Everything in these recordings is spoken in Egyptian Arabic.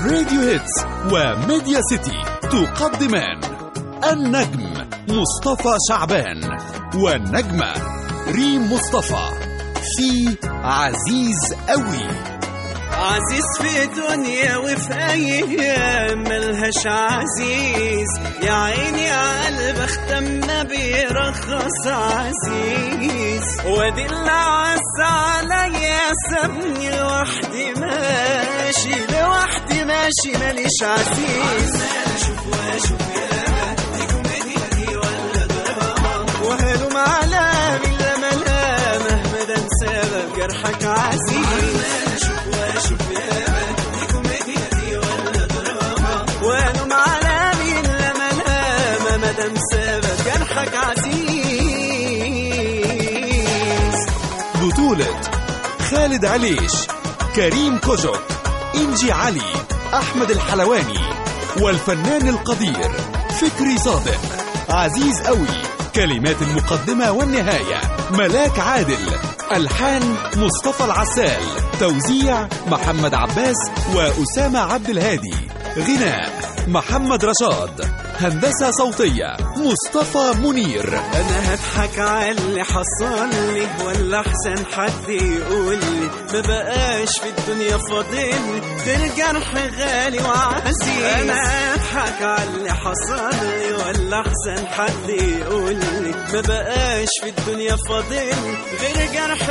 راديو هيتس وميديا سيتي تقدمان النجم مصطفى شعبان والنجمة ريم مصطفى في عزيز قوي عزيز في دنيا وفي ايام ملهاش عزيز يا عيني يا قلب اختمنا بيرخص عزيز وادي اللي عز عليا سابني لوحدي ماشي لوحدي ماشي ماليش عزيز اشوف واشوف يا دي كوميديا دي ولا دراما وهلم على من لما لا مهما ده سبب جرحك عزيز اشوف واشوف يا دي كوميديا دي ولا دراما وهلم على من لما لا مهما ده سبب جرحك عزيز بطولة خالد عليش كريم كوجك إنجي علي أحمد الحلواني والفنان القدير فكري صادق عزيز قوي كلمات المقدمة والنهاية ملاك عادل ألحان مصطفى العسال توزيع محمد عباس وأسامة عبد الهادي غناء محمد رشاد هندسة صوتية مصطفى منير انا هضحك على اللي حصل لي ولا احسن حد يقول لي ما بقاش في الدنيا فاضل غير جرح غالي وعزيز انا هضحك على اللي حصل لي ولا احسن حد يقول لي ما بقاش في الدنيا فاضل غير جرح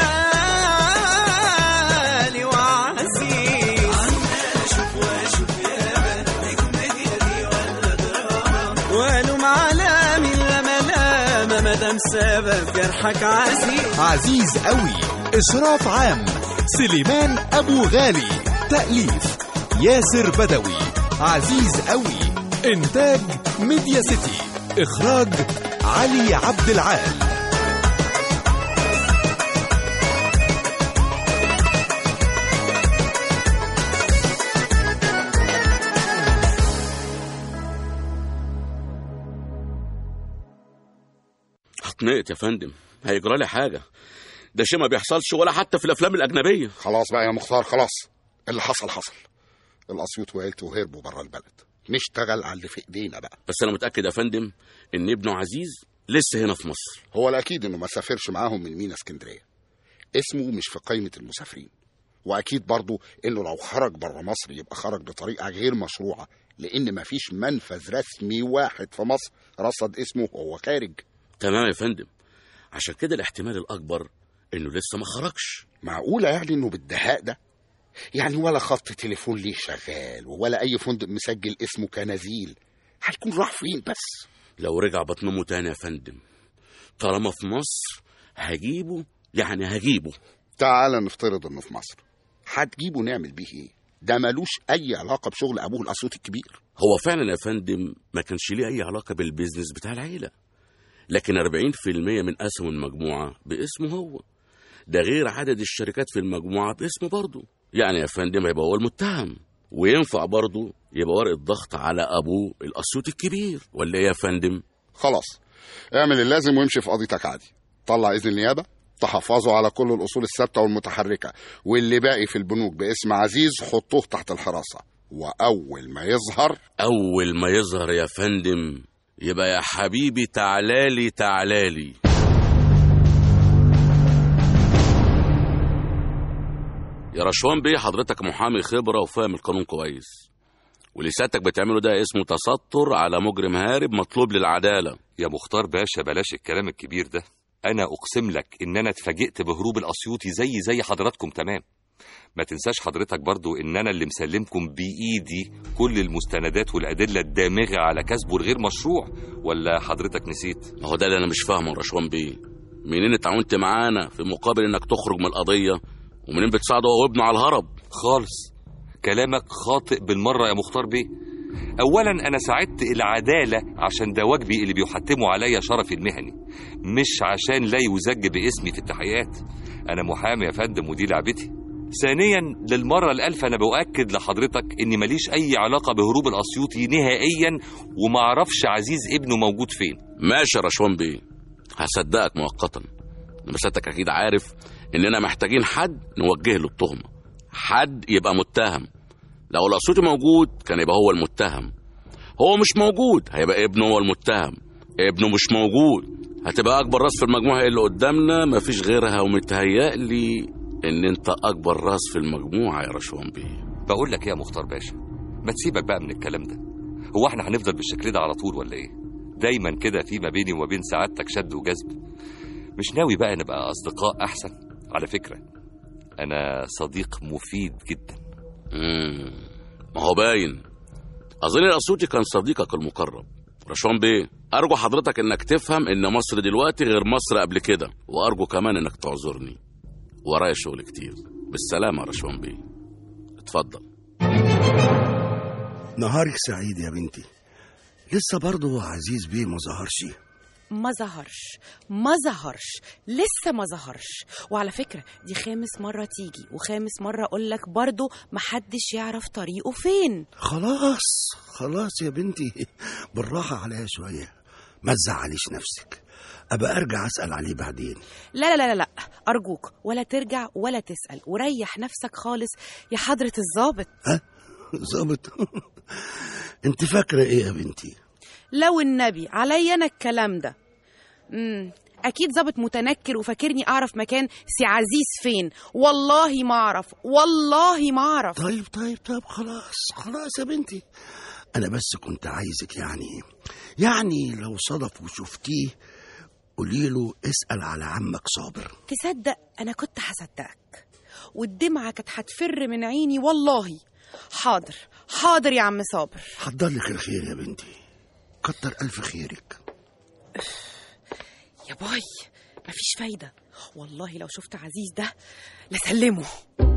غالي وعزيز اشوف واشوف يا دي كوميديا دي ولا دراما والوم على من لما لما مدام سبب جرحك عزيز عزيز قوي إشراف عام سليمان أبو غالي تأليف ياسر بدوي عزيز قوي إنتاج ميديا سيتي إخراج علي عبد العال هتنقط يا فندم هيجرى لي حاجه ده شيء ما بيحصلش ولا حتى في الافلام الاجنبيه خلاص بقى يا مختار خلاص اللي حصل حصل الاسيوط وعيلته هربوا بره البلد نشتغل على اللي في ايدينا بقى بس انا متاكد يا فندم ان ابنه عزيز لسه هنا في مصر هو الاكيد انه ما سافرش معاهم من مينا اسكندريه اسمه مش في قائمه المسافرين واكيد برضه انه لو خرج بره مصر يبقى خرج بطريقه غير مشروعه لان ما فيش منفذ رسمي واحد في مصر رصد اسمه وهو خارج تمام يا فندم عشان كده الاحتمال الاكبر انه لسه ما خرجش معقوله يعني انه بالدهاء ده يعني ولا خط تليفون ليه شغال ولا اي فندق مسجل اسمه كنزيل هيكون راح فين بس لو رجع بطنمه تاني يا فندم طالما في مصر هجيبه يعني هجيبه تعال نفترض انه في مصر هتجيبه نعمل بيه ايه ده ملوش اي علاقه بشغل ابوه الاسيوط الكبير هو فعلا يا فندم ما كانش ليه اي علاقه بالبيزنس بتاع العيله لكن 40% من اسهم المجموعه باسمه هو ده غير عدد الشركات في المجموعه باسمه برضه يعني يا فندم هيبقى هو المتهم وينفع برضه يبقى ورقه ضغط على ابوه الاسيوط الكبير ولا ايه يا فندم خلاص اعمل اللازم وامشي في قضيتك عادي طلع اذن النيابه تحفظوا على كل الاصول الثابته والمتحركه واللي باقي في البنوك باسم عزيز حطوه تحت الحراسه واول ما يظهر اول ما يظهر يا فندم يبقى يا حبيبي تعالالي تعالالي يا رشوان بيه حضرتك محامي خبرة وفاهم القانون كويس واللي سيادتك بتعمله ده اسمه تستر على مجرم هارب مطلوب للعدالة يا مختار باشا بلاش الكلام الكبير ده انا اقسم لك ان انا اتفاجئت بهروب الاسيوطي زي زي حضراتكم تمام ما تنساش حضرتك برضو ان انا اللي مسلمكم بايدي كل المستندات والادله الدامغه على كسبه الغير مشروع ولا حضرتك نسيت ما هو ده اللي انا مش فاهمه يا رشوان بيه منين اتعاونت معانا في مقابل انك تخرج من القضية ومنين بتساعده هو وابنه على الهرب خالص كلامك خاطئ بالمره يا مختار بيه اولا انا ساعدت العداله عشان ده واجبي اللي بيحتموا عليا شرفي المهني مش عشان لا يزج باسمي في التحقيقات انا محامي يا فندم ودي لعبتي ثانيا للمره الالف انا باكد لحضرتك اني ماليش اي علاقه بهروب الاسيوطي نهائيا ومعرفش عزيز ابنه موجود فين ماشي يا رشوان بيه هصدقك مؤقتا انما سيادتك اكيد عارف اننا محتاجين حد نوجه له التهمه حد يبقى متهم لو الاسيوطي موجود كان يبقى هو المتهم هو مش موجود هيبقى ابنه هو المتهم ابنه مش موجود هتبقى اكبر راس في المجموعه هي اللي قدامنا مفيش غيرها ومتهيألي ان انت اكبر راس في المجموعه يا رشوان بيه بقول لك ايه يا مختار باشا ما تسيبك بقى من الكلام ده هو احنا هنفضل بالشكل ده على طول ولا ايه دايما كده في ما بيني وما بين سعادتك شد وجذب مش ناوي بقى نبقى اصدقاء احسن على فكره انا صديق مفيد جدا مم. ما هو باين اظن الاسيوطي كان صديقك المقرب رشوان بيه ارجو حضرتك انك تفهم ان مصر دلوقتي غير مصر قبل كده وارجو كمان انك تعذرني ورايا شغل كتير بالسلامه يا رشوان بيه اتفضل نهارك سعيد يا بنتي لسه برضه عزيز بيه ما ظهرش ما ظهرش ما ظهرش لسه ما ظهرش وعلى فكرة دي خامس مرة تيجي وخامس مرة أقول لك برضو محدش يعرف طريقه فين خلاص خلاص يا بنتي بالراحة عليها شوية ما تزعليش نفسك أبقى أرجع أسأل عليه بعدين لا لا لا لا لا أرجوك ولا ترجع ولا تسأل وريح نفسك خالص يا حضرة الضابط ظابط انت فاكرة ايه يا بنتي لو النبي عليا أنا الكلام ده امم أكيد ظابط متنكر وفاكرني أعرف مكان سي عزيز فين والله ما أعرف والله ما أعرف طيب طيب طيب خلاص خلاص يا بنتي أنا بس كنت عايزك يعني يعني لو صدف وشفتيه قولي له اسأل على عمك صابر تصدق أنا كنت هصدقك والدمعة كانت هتفر من عيني والله حاضر حاضر يا عم صابر حضر لك الخير يا بنتي كتر ألف خيرك يا باي مفيش فايدة والله لو شفت عزيز ده لسلمه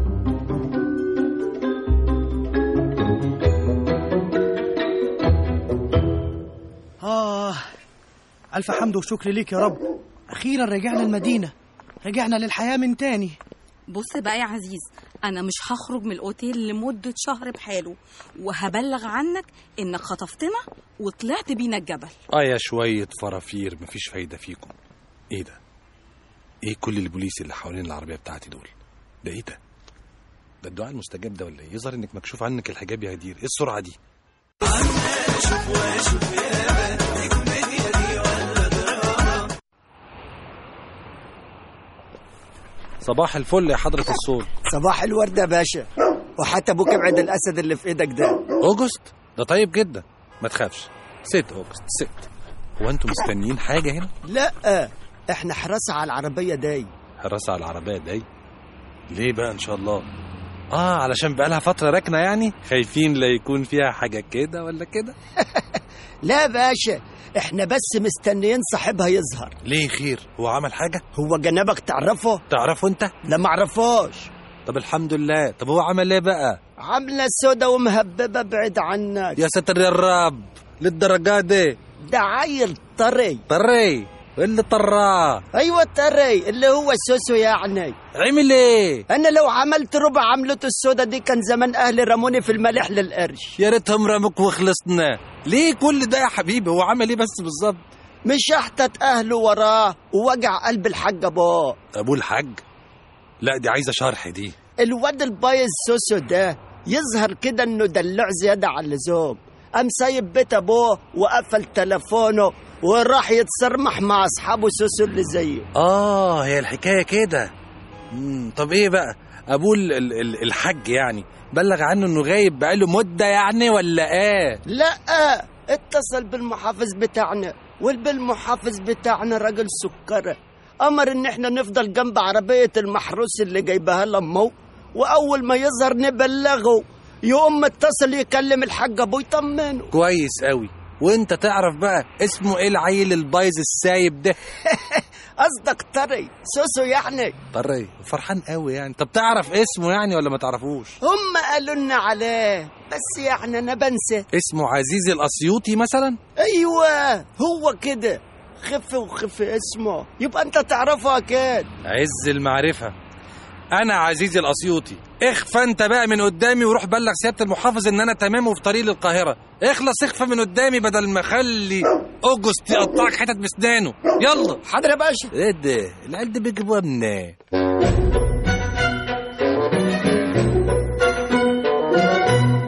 آه ألف حمد وشكر ليك يا رب أخيرا رجعنا المدينة رجعنا للحياة من تاني بص بقى يا عزيز انا مش هخرج من الاوتيل لمده شهر بحاله وهبلغ عنك انك خطفتنا وطلعت بينا الجبل اه يا شوية فرافير مفيش فايدة فيكم ايه ده؟ ايه كل البوليس اللي حوالين العربية بتاعتي دول؟ ده ايه ده؟ ده الدعاء المستجاب ده ولا ايه؟ يظهر انك مكشوف عنك الحجاب يا هدير، ايه السرعة دي؟ صباح الفل يا حضرة الصول صباح الورد يا باشا وحتى ابوك ابعد الاسد اللي في ايدك ده اوجست ده طيب جدا ما تخافش ست اوجست ست هو انتوا مستنيين حاجة هنا؟ لا احنا حراسة على العربية داي حراسة على العربية دي ليه بقى ان شاء الله اه علشان بقالها فترة راكنة يعني خايفين لا يكون فيها حاجة كده ولا كده لا باشا احنا بس مستنيين صاحبها يظهر ليه خير هو عمل حاجة هو جنبك تعرفه تعرفه انت لا معرفوش طب الحمد لله طب هو عمل ايه بقى عاملة سودا ومهببة بعيد عنك يا ستر يا رب للدرجة دي ده عيل طري طري اللي طراه ايوه طري اللي هو السوسو يعني عمل ايه انا لو عملت ربع عملته السودا دي كان زمان اهلي رموني في الملح للقرش يا ريتهم رموك وخلصنا ليه كل ده يا حبيبي هو عمل ايه بس بالظبط مش احتت اهله وراه ووجع قلب الحاج ابوه ابوه الحاج لا دي عايزه شرح دي الواد البايظ سوسو ده يظهر كده انه دلوع زياده عن اللزوم قام سايب بيت ابوه وقفل تلفونه وراح يتصرمح مع اصحابه سوسو اللي زيه اه هي الحكايه كده مم، طب ايه بقى ابوه ال- ال- ال- الحاج يعني بلغ عنه انه غايب بقاله مده يعني ولا ايه لا اتصل بالمحافظ بتاعنا والبالمحافظ بتاعنا راجل سكره امر ان احنا نفضل جنب عربيه المحروس اللي جايبها لامه واول ما يظهر نبلغه يقوم متصل يكلم الحاج ابوه يطمنه كويس قوي وانت تعرف بقى اسمه ايه العيل البايظ السايب ده قصدك طري سوسو يعني طري فرحان قوي يعني طب تعرف اسمه يعني ولا ما تعرفوش هم قالوا لنا عليه بس يعني انا بنسى اسمه عزيز الاسيوطي مثلا ايوه هو كده خف وخف اسمه يبقى انت تعرفه اكيد عز المعرفه انا عزيز الاسيوطي اخفى انت بقى من قدامي وروح بلغ سياده المحافظ ان انا تمام وفي طريق للقاهره اخلص اخفى من قدامي بدل ما اخلي اوجست يقطعك حتت بسنانه يلا حاضر يا باشا ايه ده العيال دي بيجيبوها منين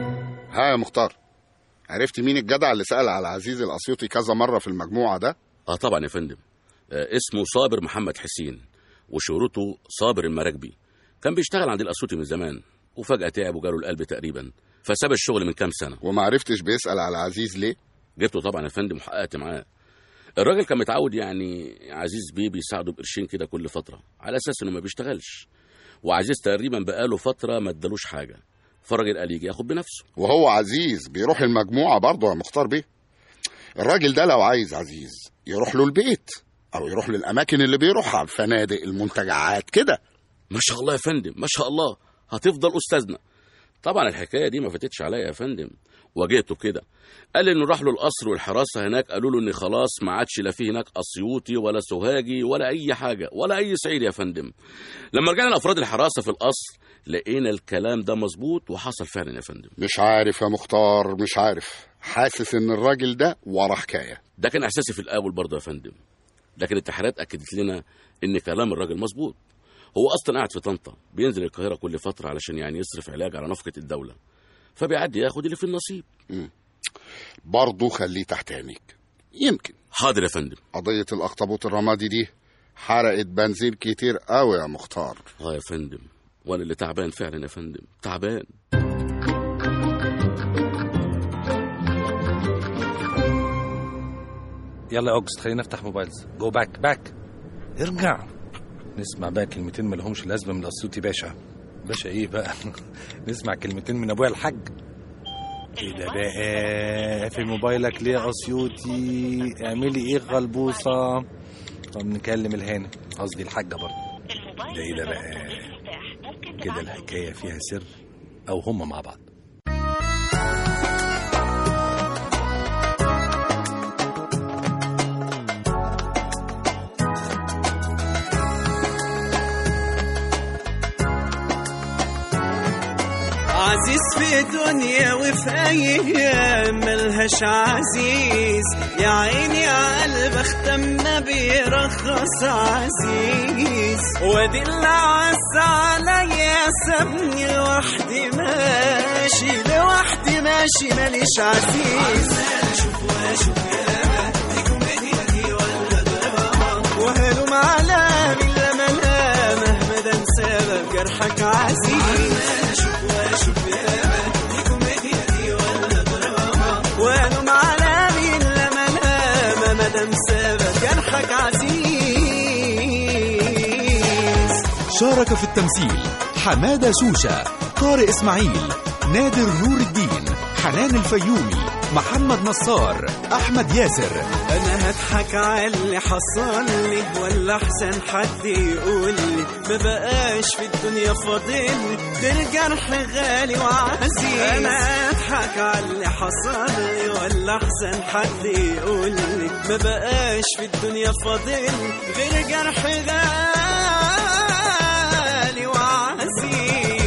يا مختار عرفت مين الجدع اللي سأل على عزيز الأسيوطي كذا مرة في المجموعة ده اه طبعا يا فندم آه اسمه صابر محمد حسين وشهرته صابر المراكبي كان بيشتغل عند الاسيوطي من زمان وفجاه تعب وجاله القلب تقريبا فساب الشغل من كام سنه وما عرفتش بيسأل على عزيز ليه جبته طبعا يا فندم وحققت معاه الراجل كان متعود يعني عزيز بيه بيساعده بقرشين كده كل فتره على اساس انه ما بيشتغلش وعزيز تقريبا بقاله فتره ما ادالوش حاجه فالراجل قال يجي ياخد بنفسه وهو عزيز بيروح المجموعة برضه يا مختار بيه الراجل ده لو عايز عزيز يروح له البيت أو يروح للأماكن اللي بيروحها الفنادق المنتجعات كده ما شاء الله يا فندم ما شاء الله هتفضل استاذنا طبعا الحكايه دي ما فاتتش عليا يا فندم واجهته كده قال انه راح له القصر والحراسه هناك قالوا له ان خلاص ما عادش لا فيه هناك اسيوطي ولا سوهاجي ولا اي حاجه ولا اي صعيد يا فندم لما رجعنا لافراد الحراسه في القصر لقينا الكلام ده مظبوط وحصل فعلا يا فندم مش عارف يا مختار مش عارف حاسس ان الراجل ده ورا حكاية ده كان احساسي في الاول برضه يا فندم لكن التحريات اكدت لنا ان كلام الراجل مظبوط هو اصلا قاعد في طنطا بينزل القاهره كل فتره علشان يعني يصرف علاج على نفقه الدوله فبيعدي ياخد اللي في النصيب برضه خليه تحت عينيك يمكن حاضر يا فندم قضية الأخطبوط الرمادي دي حرقت بنزين كتير قوي يا مختار اه يا فندم وانا اللي تعبان فعلا يا فندم تعبان يلا يا اوجست خلينا نفتح موبايلز جو باك باك ارجع نسمع بقى كلمتين ما لهمش لازمه من الاسيوطي باشا باشا ايه بقى نسمع كلمتين من ابويا الحاج ايه ده بقى في موبايلك ليه يا اسيوطي اعملي ايه غلبوصه طب نكلم الهانم قصدي الحاجه برضه ده ايه ده بقى كده الحكايه فيها سر او هما مع بعض عزيز في دنيا وفي ايام ملهاش عزيز يا عيني يا قلب اختم ما بيرخص عزيز وادي اللي عز عليا سابني لوحدي ماشي لوحدي ماشي ماليش عزيز وهلو معلام الا ملامه مدام سبب جرحك عزيز وهلو معلام الا ملامه مدام سبب جرحك عزيز شارك في التمثيل حمادة شوشة طارق إسماعيل نادر نور الدين حنان الفيومي محمد نصار أحمد ياسر انا هضحك على اللي حصل لي ولا احسن حد يقول لي ما بقاش في الدنيا فاضل غير جرح غالي وعزيز انا هضحك على اللي حصل لي ولا احسن حد يقول لي ما بقاش في الدنيا فاضل غير جرح غالي وعزيز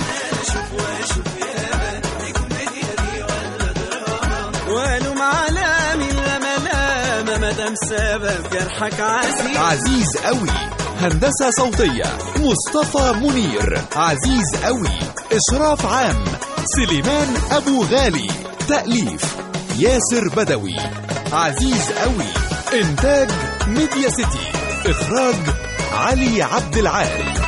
والوم على من لا ملامه مدام سبب جرحك عزيز عزيز قوي هندسة صوتية مصطفى منير عزيز قوي إشراف عام سليمان أبو غالي تأليف ياسر بدوي عزيز قوي إنتاج ميديا سيتي إخراج علي عبد العال